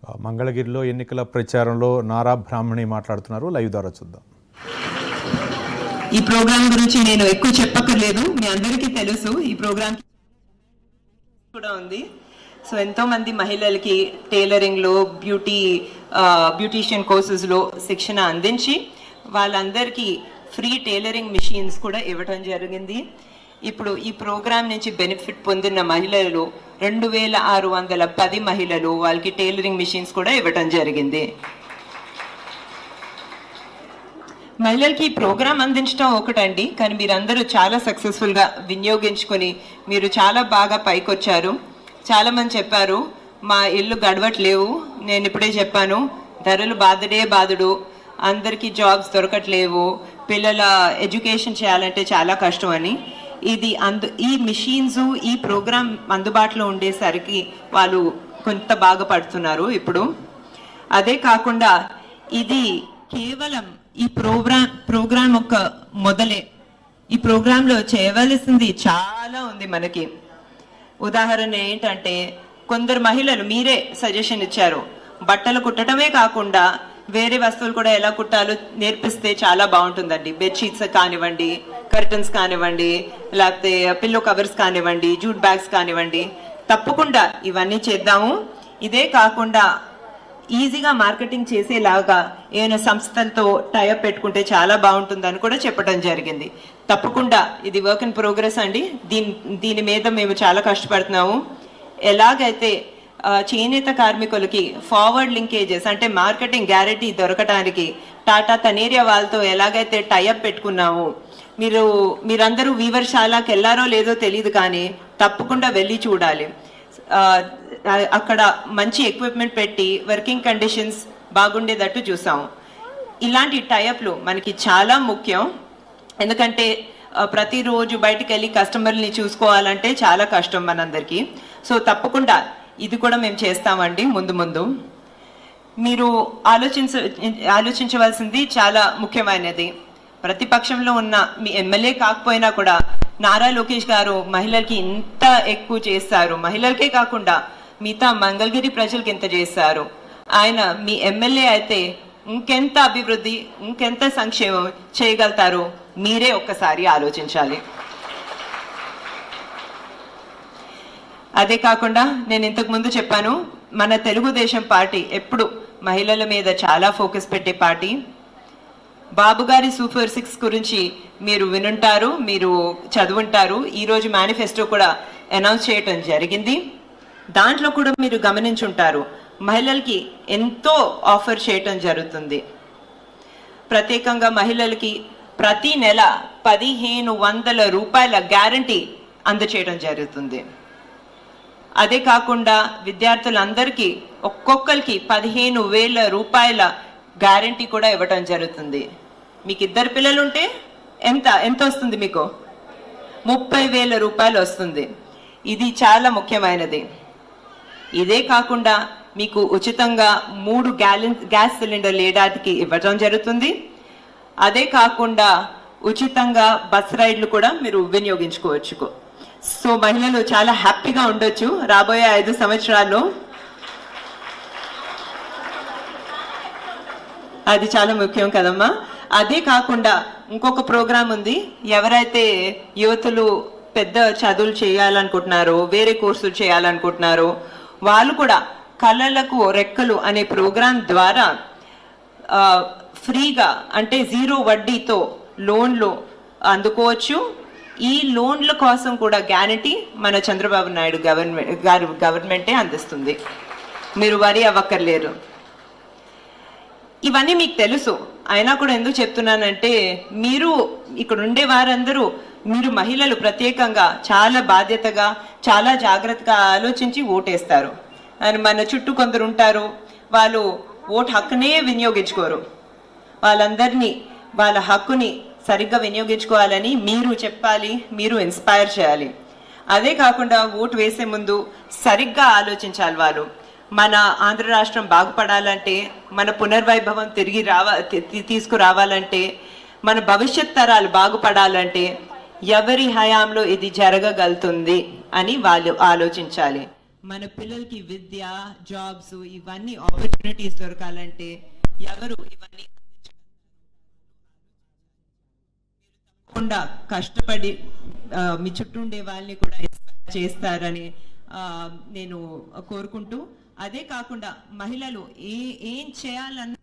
మంగళగిరిలో ఎన్నికల ప్రచారంలో నారా బ్రాహ్మణి మాట్లాడుతున్నారు లైవ్ ద్వారా చూద్దాం ఈ ప్రోగ్రామ్ గురించి నేను ఎక్కువ చెప్పక్కర్లేదు మీ అందరికీ తెలుసు ఈ ప్రోగ్రామ్ కూడా ఉంది సో ఎంతో మంది మహిళలకి టైలరింగ్ లో బ్యూటీ బ్యూటీషియన్ కోర్సెస్ లో శిక్షణ అందించి వాళ్ళందరికీ ఫ్రీ టైలరింగ్ మిషన్స్ కూడా ఇవ్వటం జరిగింది ఇప్పుడు ఈ ప్రోగ్రామ్ నుంచి బెనిఫిట్ పొందిన మహిళలు రెండు వేల ఆరు వందల పది మహిళలు వాళ్ళకి టైలరింగ్ మిషన్స్ కూడా ఇవ్వటం జరిగింది మహిళలకి ఈ ప్రోగ్రామ్ అందించడం ఒకటండి కానీ మీరందరూ చాలా సక్సెస్ఫుల్ గా వినియోగించుకొని మీరు చాలా బాగా పైకొచ్చారు చాలా మంది చెప్పారు మా ఇల్లు గడవట్లేవు నేను ఇప్పుడే చెప్పాను ధరలు బాధడే బాధుడు అందరికీ జాబ్స్ దొరకట్లేవు పిల్లల ఎడ్యుకేషన్ చేయాలంటే చాలా కష్టం అని ఇది అందు ఈ మిషన్స్ ఈ ప్రోగ్రామ్ అందుబాటులో ఉండేసరికి వాళ్ళు కొంత బాగా పడుతున్నారు ఇప్పుడు అదే కాకుండా ఇది కేవలం ఈ ప్రోగ్రామ్ ప్రోగ్రామ్ ఒక మొదలే ఈ ప్రోగ్రామ్ లో చేయవలసింది చాలా ఉంది మనకి ఉదాహరణ ఏంటంటే కొందరు మహిళలు మీరే సజెషన్ ఇచ్చారు బట్టలు కుట్టడమే కాకుండా వేరే వస్తువులు కూడా ఎలా కుట్టాలో నేర్పిస్తే చాలా బాగుంటుందండి బెడ్షీట్స్ కానివ్వండి కర్టన్స్ కానివ్వండి లేకపోతే పిల్లో కవర్స్ కానివ్వండి జూట్ బ్యాగ్స్ కానివ్వండి తప్పకుండా ఇవన్నీ చేద్దాము ఇదే కాకుండా ఈజీగా మార్కెటింగ్ చేసేలాగా ఏమైనా సంస్థలతో టైఅప్ పెట్టుకుంటే చాలా బాగుంటుందని కూడా చెప్పడం జరిగింది తప్పకుండా ఇది వర్క్ ఇన్ ప్రోగ్రెస్ అండి దీని దీని మీద మేము చాలా కష్టపడుతున్నాము ఎలాగైతే ఆ, చేనేత కార్మికులకి ఫార్వర్డ్ లింకేజెస్ అంటే మార్కెటింగ్ గ్యారెంటీ దొరకటానికి టాటా తనేరియా వాళ్ళతో ఎలాగైతే టైఅప్ పెట్టుకున్నాము మీరు మీరందరూ వీవర్శాలకు వెళ్ళారో లేదో తెలియదు కానీ తప్పకుండా వెళ్ళి చూడాలి ఆ, అక్కడ మంచి ఎక్విప్మెంట్ పెట్టి వర్కింగ్ కండిషన్స్ బాగుండేటట్టు చూసాం ఇలాంటి టైఅప్లు మనకి చాలా ముఖ్యం ఎందుకంటే ఆ, ప్రతిరోజు బయటికి వెళ్ళి కస్టమర్ని చూసుకోవాలంటే చాలా కష్టం మనందరికీ సో తప్పకుండా ఇది కూడా మేము చేస్తామండి ముందు ముందు మీరు ఆలోచించ ఆలోచించవలసింది చాలా ముఖ్యమైనది ప్రతిపక్షంలో ఉన్న మీ ఎమ్మెల్యే కాకపోయినా కూడా నారా లోకేష్ గారు మహిళలకి ఇంత ఎక్కువ చేస్తారు మహిళలకే కాకుండా మిగతా మంగళగిరి ప్రజలకి ఇంత చేస్తారు ఆయన మీ ఎమ్మెల్యే అయితే ఇంకెంత అభివృద్ధి ఇంకెంత సంక్షేమం చేయగలుగుతారో మీరే ఒక్కసారి ఆలోచించాలి అదే కాకుండా నేను ఇంతకు ముందు చెప్పాను మన తెలుగుదేశం పార్టీ ఎప్పుడు మహిళల మీద చాలా ఫోకస్ పెట్టే పార్టీ బాబు గారి సూపర్ సిక్స్ గురించి మీరు వినుంటారు మీరు చదువుంటారు ఈ రోజు మేనిఫెస్టో కూడా అనౌన్స్ చేయటం జరిగింది దాంట్లో కూడా మీరు గమనించుంటారు మహిళలకి ఎంతో ఆఫర్ చేయటం జరుగుతుంది ప్రత్యేకంగా మహిళలకి ప్రతి నెల పదిహేను వందల రూపాయల గ్యారంటీ అందచేయడం జరుగుతుంది అదే కాకుండా విద్యార్థులందరికీ ఒక్కొక్కరికి పదిహేను వేల రూపాయల గ్యారంటీ కూడా ఇవ్వటం జరుగుతుంది మీకు ఇద్దరు పిల్లలు ఉంటే ఎంత ఎంత వస్తుంది మీకు ముప్పై వేల రూపాయలు వస్తుంది ఇది చాలా ముఖ్యమైనది ఇదే కాకుండా మీకు ఉచితంగా మూడు గ్యాలెన్ గ్యాస్ సిలిండర్లు ఏడాదికి ఇవ్వడం జరుగుతుంది అదే కాకుండా ఉచితంగా బస్ రైడ్లు కూడా మీరు వినియోగించుకోవచ్చు సో మహిళలు చాలా హ్యాపీగా ఉండొచ్చు రాబోయే ఐదు సంవత్సరాల్లో అది చాలా ముఖ్యం కదమ్మా అదే కాకుండా ఇంకొక ప్రోగ్రాం ఉంది ఎవరైతే యువతులు పెద్ద చదువులు చేయాలనుకుంటున్నారో వేరే కోర్సులు చేయాలనుకుంటున్నారో వాళ్ళు కూడా కళలకు రెక్కలు అనే ప్రోగ్రాం ద్వారా ఆ, ఫ్రీగా అంటే జీరో వడ్డీతో లోన్లు అందుకోవచ్చు ఈ లోన్ల కోసం కూడా గ్యారంటీ మన చంద్రబాబు నాయుడు గవర్నమెంట్ గారు గవర్నమెంటే అందిస్తుంది మీరు వరి అవ్వక్కర్లేరు ఇవన్నీ మీకు తెలుసు అయినా కూడా ఎందుకు చెప్తున్నానంటే మీరు ఇక్కడ ఉండే వారందరూ మీరు మహిళలు ప్రత్యేకంగా చాలా బాధ్యతగా చాలా జాగ్రత్తగా ఆలోచించి ఓటేస్తారు అని మన చుట్టూ కొందరు ఉంటారు వాళ్ళు ఓటు హక్కునే వినియోగించుకోరు వాళ్ళందరినీ వాళ్ళ హక్కుని సరిగ్గా వినియోగించుకోవాలని మీరు చెప్పాలి మీరు ఇన్స్పైర్ చేయాలి అదే కాకుండా ఓటు వేసే ముందు సరిగ్గా ఆలోచించాలి వాళ్ళు మన ఆంధ్ర రాష్ట్రం బాగుపడాలంటే మన పునర్వైభవం తిరిగి రావా తీ- తీ- తీసుకురావాలంటే మన భవిష్యత్ తరాలు బాగుపడాలంటే ఎవరి హయాంలో ఇది జరగగలుగుతుంది అని వాళ్ళు ఆలోచించాలి మన పిల్లలకి విద్య జాబ్స్ ఇవన్నీ ఆపర్చునిటీస్ దొరకాలంటే ఎవరు ఇవన్నీ తప్పకుండా కష్టపడి ఆ, మీ చుట్టూ ఉండే వాళ్ళని కూడా inspire చేస్తారని ఆ, నేను కోరుకుంటూ అదే కాకుండా మహిళలు ఏ ఏం చేయాలన్న